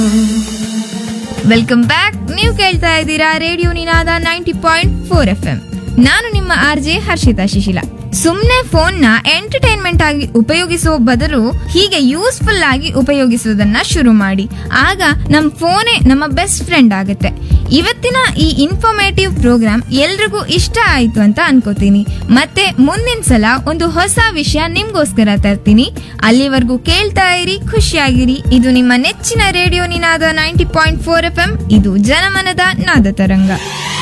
welcome back ನೀವು ಕೇಳ್ತಾ ಇದ್ದೀರಾ radio Ninaada ninety point four F M ನಾನು ನಿಮ್ಮ ಆರ್ ಜೆ ಹರ್ಷಿತಾ ಶಿಶಿಲ ಸುಮ್ನೆ ಫೋನ್ ನ ಎಂಟರ್ಟೈನ್ಮೆಂಟ್ ಆಗಿ ಉಪಯೋಗಿಸುವ ಬದಲು ಹೀಗೆ ಯೂಸ್ಫುಲ್ ಆಗಿ ಉಪಯೋಗಿಸುವುದನ್ನ ಶುರು ಮಾಡಿ ಆಗ ನಮ್ ಫೋನೇ ನಮ್ಮ ಬೆಸ್ಟ್ ಫ್ರೆಂಡ್ ಆಗುತ್ತೆ ಇವತ್ತಿನ ಈ ಇನ್ಫಾರ್ಮೇಟಿವ್ ಪ್ರೋಗ್ರಾಮ್ ಎಲ್ರಿಗೂ ಇಷ್ಟ ಆಯ್ತು ಅಂತ ಅನ್ಕೋತೀನಿ ಮತ್ತೆ ಮುಂದಿನ ಸಲ ಒಂದು ಹೊಸ ವಿಷಯ ನಿಮ್ಗೋಸ್ಕರ ತರ್ತೀನಿ ಅಲ್ಲಿವರೆಗೂ ಕೇಳ್ತಾ ಇರಿ ಖುಷಿಯಾಗಿರಿ ಇದು ನಿಮ್ಮ ನೆಚ್ಚಿನ radio Ninaada ninety point four F M ಇದು ಜನಮನದ ನಾದ ತರಂಗ